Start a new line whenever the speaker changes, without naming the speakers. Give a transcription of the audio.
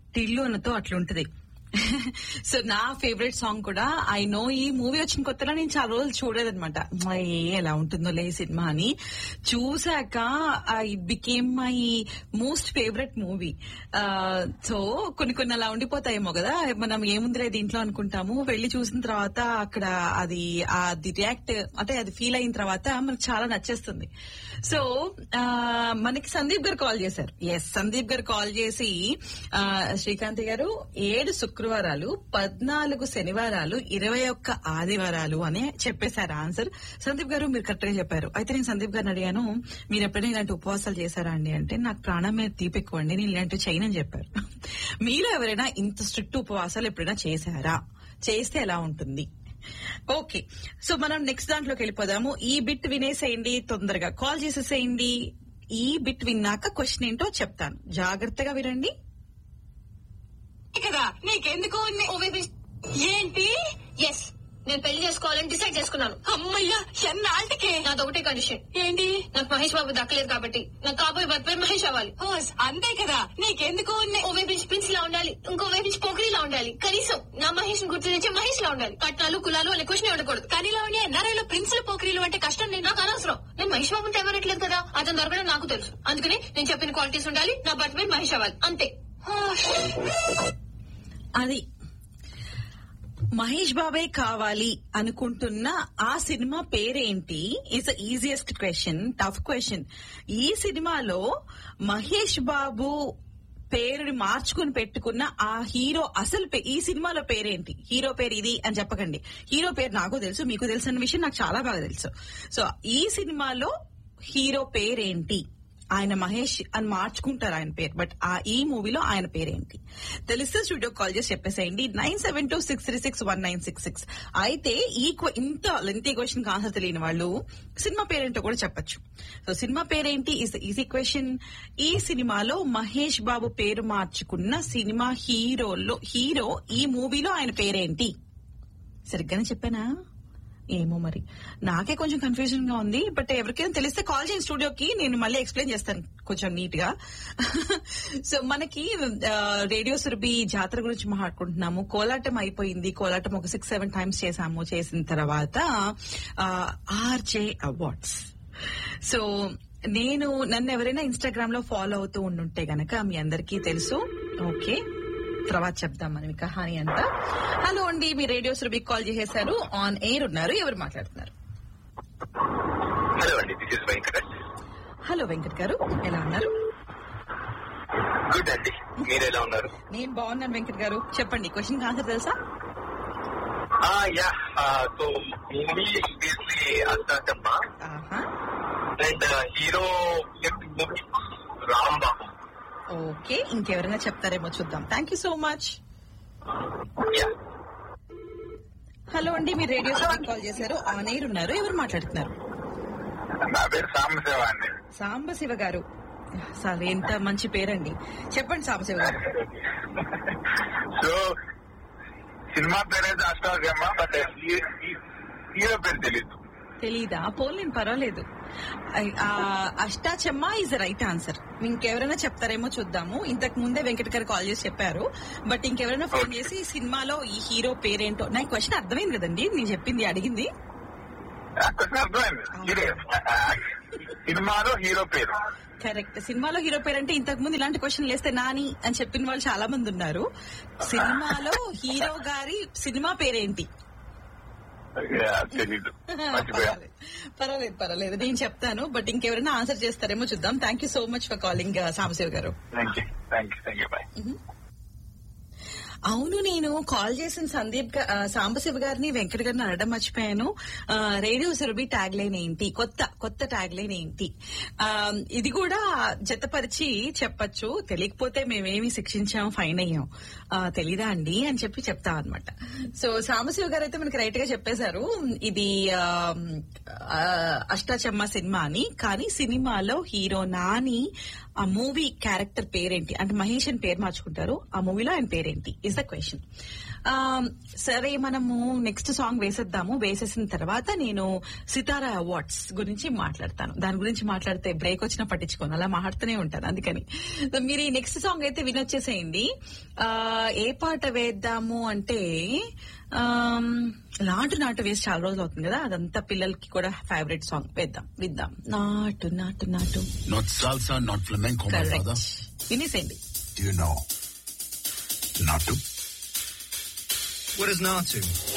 టిల్లు అన్నతో అట్లుంటది సో నా ఫేవరెట్ సాంగ్ కూడా ఐ నో ఈ మూవీ వచ్చిన కొత్తలో నేను చాలా రోజులు చూడలేదన్నమాట ఏ ఎలా ఉంటుందో లే సినిమా అని చూసాక it became my most favourite movie so కొన్ని కొన్ని అలా ఉండిపోతాయేమో కదా మనం ఏముందిలే దీంట్లో అనుకుంటాము వెళ్ళి చూసిన తర్వాత అక్కడ అది అది రియాక్ట్ అంటే అది ఫీల్ అయిన తర్వాత మనకు చాలా నచ్చేస్తుంది సో ఆ, మనకి సందీప్ గారు కాల్ చేశారు ఎస్ సందీప్ గారు కాల్ చేసి ఆ, శ్రీకాంత్ గారు ఏడు శుక్రవారాలు పద్నాలుగు శనివారాలు ఇరవై ఒక్క ఆదివారాలు అని చెప్పేశారు ఆన్సర్ సందీప్ గారు మీరు కరెక్ట్ గా చెప్పారు అయితే నేను సందీప్ గారిని అడిగాను మీరు ఎప్పుడైనా ఇలాంటి ఉపవాసాలు చేశారా అండి అంటే నాకు ప్రాణం మీద తీపి ఎక్కువ అండి నేను ఇలాంటివి చేయనని చెప్పారు మీరు ఎవరైనా ఇంత స్ట్రిక్ట్ ఉపవాసాలు ఎప్పుడైనా చేశారా చేస్తే ఎలా ఉంటుంది ఓకే సో మనం నెక్స్ట్ దాంట్లోకి వెళ్ళిపోదాము ఈ బిట్ వినేసేయండి తొందరగా కాల్ చేసేసేయండి ఈ బిట్ విన్నాక క్వశ్చన్ ఏంటో చెప్తాను జాగ్రత్తగా వినండి
కదా నీకెందుకు ఉన్నాయి?
ఓ బేబీ
ఏంటి
ఎస్ నేను పెళ్లి చేసుకోవాలని డిసైడ్ చేసుకున్నాను
అమ్మయ్యా ఎన్నాళ్ళకి
నాది ఒకటే కండిషన్
ఏంటి
నాకు మహేష్ బాబు దక్కలేదు కాబట్టి నాకు కాబోయే భర్త పేరు మహేష్ అవ్వాలి
ఓస్, అంతే కదా నీకెందుకు ఉన్నాయి?
ఓ వైపు నుంచి ప్రిన్స్ లా ఉండాలి ఇంకో వైపు నుంచి పోఖరిలా ఉండాలి కనీసం నా మహేష్ ని గుర్తించే మహేష్ లా ఉండాలి కట్నాలు కులాలు అనే క్వశ్చన్ ఉండకూడదు
కానీ లావణ్య ఎన్ఆర్ఐలో ప్రిన్సులు పోకరీలు అంటే కష్టం నేను
నాకు అనవసరం నేను మహేష్ బాబు తెవరట్లేదు కదా అతను దొరకడం నాకు తెలుసు అందుకని నేను చెప్పిన క్వాలిటీస్ ఉండాలి నా భర్త పేరు మహేష్ అవ్వాలి అంతే
అది మహేష్ బాబే కావాలి అనుకుంటున్న ఆ సినిమా పేరేంటి is easiest question tough question ఈ సినిమాలో మహేష్ బాబు పేరుని మార్చుకుని పెట్టుకున్న ఆ హీరో అసలు పే- ఈ సినిమాలో పేరేంటి హీరో పేరు ఇది అని చెప్పకండి హీరో పేరు నాకు తెలుసు మీకు తెలుసు అన్న విషయం నాకు చాలా బాగా తెలుసు సో ఈ సినిమాలో హీరో పేరేంటి ఆయన మహేష్ అని మార్చుకుంటారు ఆయన పేరు బట్ ఆ ఈ మూవీలో ఆయన పేరేంటి తెలిస్తే స్టూడియో కాల్ చేసి చెప్పేసేయండి nine seven two six three six one nine six six అయితే ఈ క్వ- ఇంత లెంతీ క్వశ్చన్ ఆన్సర్ తెలియని వాళ్ళు సినిమా పేరేంటో కూడా చెప్పొచ్చు సో సినిమా పేరేంటి ఇస్ ఈజీ క్వశ్చన్ ఈ సినిమాలో మహేష్ బాబు పేరు మార్చుకున్న సినిమా హీరోలో హీరో ఈ మూవీలో ఆయన పేరేంటి సరిగ్గానే చెప్పానా ఏమో మరి నాకే కొంచెం కన్ఫ్యూజన్ గా ఉంది బట్ ఎవరికైనా తెలిస్తే కాల్ చేయండి స్టూడియోకి నేను మళ్ళీ ఎక్స్ప్లెయిన్ చేస్తాను కొంచెం నీట్ గా సో మనకి ఆ, రేడియో సురభి జాతర గురించి మాట్లాడుకుంటున్నాము కోలాటం అయిపోయింది కోలాటం ఒక సిక్స్ సెవెన్ టైమ్స్ చేసాము చేసిన తర్వాత ఆర్జే అవార్డ్స్ సో నేను నన్ను ఎవరైనా ఇన్స్టాగ్రామ్ లో ఫాలో అవుతూ ఉండుంటే గనక మీ అందరికీ తెలుసు ఓకే తర్వాత చెప్దాం మనం ఈ కహాని అంతా హలో అండి మీ రేడియో సురభికి కాల్ చేసేసారు ఆన్ ఎయిర్ ఉన్నారు ఎవరు మాట్లాడుతున్నారు
హలో అండి this is Venkatesh
hello Venkat garu ఎలా ఉన్నారు
గుడ్ అండి మీరు ఎలా ఉన్నారు
నేను బాగున్నాను వెంకట్ గారు చెప్పండి క్వశ్చన్ ఆన్సర్ తెలుసా
యా సో మూవీ బేస్లీ అష్టాచమ్మ
ఆహా
and hero movie Ram Babu
okay ఇంకెవరైనా చెప్తారేమో చూద్దాం thank you so much
yeah
hello అండి మీరు రేడియో సురభికి కాల్ చేశారు ఆన్ ఎయిర్ ఉన్నారు ఎవరు మాట్లాడుతున్నారు
నా పేరు సాంబశివ అండి
సాంబశివ గారు సార్ ఎంత మంచి పేరండి చెప్పండి సాంబశివ గారు
సో సినిమా పేరైతే అష్టాచమ్మ బట్ హీరో పేరు తెలీదు
తెలీదా పోలేం పర్వాలేదు ఐ- ఆ Ashtachamma is the right answer ఇంకెవరైనా చెప్తారేమో చూద్దాము ఇంతకు ముందే వెంకట్ గారు కాల్ చేసి చెప్పారు బట్ ఇంకెవరైనా ఫోన్ చేసి ఈ సినిమాలో ఈ హీరో పేరేంటో నా క్వశ్చన్ అర్థమైంది కదండి నేను చెప్పింది అడిగింది
కొంచెం అర్థమైంది హీరో సినిమాలో హీరో పేరు
కరెక్ట్ సినిమాలో హీరో పేరంటే ఇంతకు ముందు ఇలాంటి క్వశ్చన్ లేస్తే నాని అని చెప్పిన వాళ్ళు చాలా మంది ఉన్నారు సినిమాలో హీరో గారి సినిమా పేరేంటి
Yeah, తెలీదు మర్చిపోయా
పర్వాలేదు పర్వాలేదు పర్వాలేదు నేను చెప్తాను బట్ ఇంకెవరైనా ఆన్సర్ చేస్తారేమో చూద్దాం thank you so much for calling Sambashiv garu
thank you thank you thank you bye
అవును నేను కాల్ చేసిన సందీప్ గా- ఆ, సాంబశివ గారిని వెంకట గారిని అడగడం మర్చిపోయాను ఆ, రేడియో సురభి ట్యాగ్ లైన్ ఏంటి కొత్త కొత్త ట్యాగ్ లైన్ ఏంటి ఆ, ఇది కూడా జతపరిచి చెప్పచ్చు తెలియకపోతే మేమేమి శిక్షించాం ఫైన్ అయ్యాం ఆ, తెలీదా అండి అని చెప్పి చెప్తాం అనమాట సో సాంబశివ గారు అయితే మనకి రైట్ గా చెప్పేశారు ఇది ఆ, ఆ, అష్టాచమ్మ సినిమా అని కానీ సినిమాలో హీరో నాని ఆ మూవీ క్యారెక్టర్ పేరేంటి అంటే మహేష్ అని పేరు మార్చుకుంటారు ఆ మూవీలో ఆయన పేరేంటి ఇస్ ద క్వశ్చన్ సరే మనము నెక్స్ట్ సాంగ్ వేసేద్దాము వేసేసిన తర్వాత నేను సితారా అవార్డ్స్ గురించి మాట్లాడతాను దాని గురించి మాట్లాడితే బ్రేక్ వచ్చినా పట్టించుకోను అలా మాట్లాడుతూనే ఉంటాను అందుకని So, మీరు ఈ నెక్స్ట్ సాంగ్ అయితే వినొచ్చేసేయండి ఆ, ఏ పాట వేద్దాము అంటే ఆమ్, నాటు నాటు వేసి చాలా రోజులు అవుతుంది కదా అదంతా పిల్లలకి కూడా ఫేవరెట్ సాంగ్ వేద్దాం విద్దాం నాటు నాటు నాటు
Not salsa, not flamenco, my father.
Correct వినేసేయండి
Do you know? Not to.
What is Natu?